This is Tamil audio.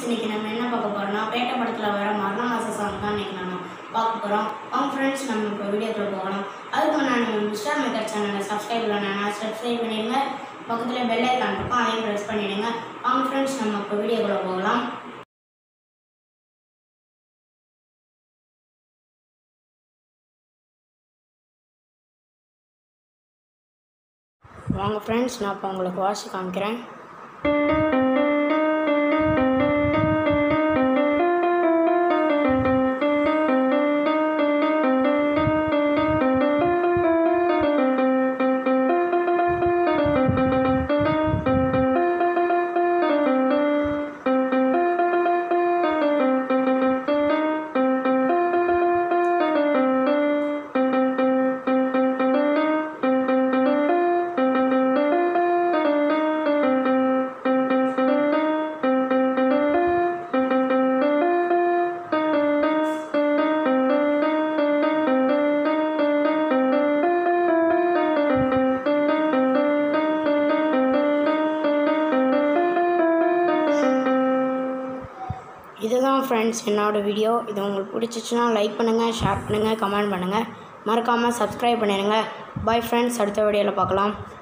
இன்னைக்கு நம்ம என்ன பார்க்க போறோம்னா பேட்ட படத்தில் வர மரணமாச சாங் தான் இன்னைக்கு நம்ம பார்க்க போகிறோம் அவங்க ஃப்ரெண்ட்ஸ் நம்ம இப்போ வீடியோக்குள்ள போகலாம் அதுக்கு முன்னாடி நம்ம மிஸ்டர் மேக்கர் சேனலை சப்ஸ்கிரைப் பண்ணனா சப்ஸ்கிரைப் பண்ணிடுங்க பக்கத்தில் பெல் ஐக்கான் இருக்கும் அதையும் ப்ரெஸ் பண்ணிடுங்க அவங்க ஃப்ரெண்ட்ஸ் நம்ம இப்போ வீடியோக்குள்ள போகலாம் வாங்க ஃப்ரெண்ட்ஸ் நான் இப்போ உங்களுக்கு வாசி காமிக்கிறேன் இதுதான் ஃப்ரெண்ட்ஸ் என்னோடய வீடியோ இது உங்களுக்கு பிடிச்சிச்சுன்னா லைக் பண்ணுங்கள் ஷேர் பண்ணுங்கள் கமெண்ட் பண்ணுங்கள் மறக்காமல் சப்ஸ்கிரைப் பண்ணிடுங்க பாய் ஃப்ரெண்ட்ஸ் அடுத்த வீடியோவில் பார்க்கலாம்